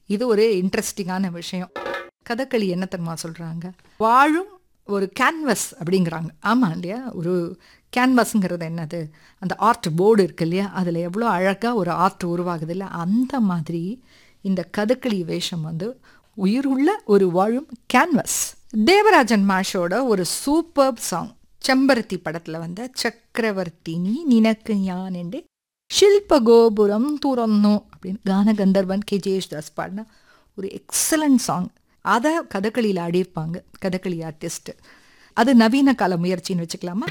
இது ஒரு இன்ட்ரெஸ்டிங்கான விஷயம் கதகளி என்ன தெரியுமா சொல்கிறாங்க வாழும் ஒரு கேன்வஸ் அப்படிங்கிறாங்க ஆமாம் இல்லையா ஒரு கேன்வஸ்ங்கிறது என்னது அந்த ஆர்ட் போர்டு இருக்கு இல்லையா அதில் எவ்வளோ அழகாக ஒரு ஆர்ட் உருவாகுது இல்லை அந்த மாதிரி இந்த கதகளி வேஷம் வந்து உயிருள்ள ஒரு வாழும் கேன்வஸ் தேவராஜன் மாஷோட ஒரு சூப்பர் சாங் செம்பருத்தி படத்தில் வந்த சக்கரவர்த்தினி நினக்கு ஞானெண்டு ஷில்ப கோபுரம் துறந்தோ அப்படின்னு கான கந்தர்வன் கே ஜெயேஷ்தாஸ் பாடின ஒரு எக்ஸலண்ட் சாங் அதை கதகளியில் ஆடியிருப்பாங்க கதகளி ஆர்டிஸ்ட் அது நவீன கால முயற்சின்னு வச்சுக்கலாமா